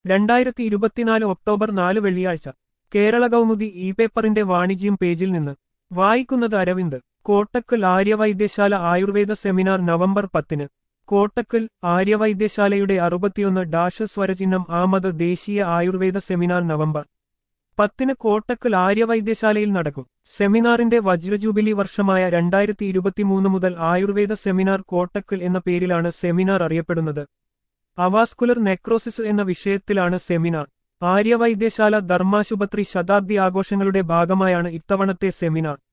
രണ്ടായിരത്തി ഇരുപത്തിനാല് ഒക്ടോബർ നാല് വെള്ളിയാഴ്ച കേരള കൗമുദി ഇ പേപ്പറിന്റെ വാണിജ്യം പേജിൽ നിന്ന് വായിക്കുന്നത് അരവിന്ദ് കോട്ടക്കൽ ആര്യവൈദ്യശാല ആയുർവേദ സെമിനാർ നവംബർ പത്തിന് കോട്ടക്കൽ ആര്യവൈദ്യശാലയുടെ അറുപത്തിയൊന്ന് ഡാഷ് സ്വരചിഹ്നം ആമത് ദേശീയ ആയുർവേദ സെമിനാർ നവംബർ പത്തിന് കോട്ടക്കൽ ആര്യവൈദ്യശാലയിൽ നടക്കും സെമിനാറിന്റെ വജ്രജൂബിലി വർഷമായ രണ്ടായിരത്തി ഇരുപത്തിമൂന്ന് മുതൽ ആയുർവേദ സെമിനാർ കോട്ടക്കൽ എന്ന പേരിലാണ് സെമിനാർ അറിയപ്പെടുന്നത് അവാസ്കുലർ നെക്രോസിസ് എന്ന വിഷയത്തിലാണ് സെമിനാർ ആര്യവൈദ്യശാല ധർമാശുപത്രി ശതാബ്ദി ആഘോഷങ്ങളുടെ ഭാഗമായാണ് ഇത്തവണത്തെ സെമിനാർ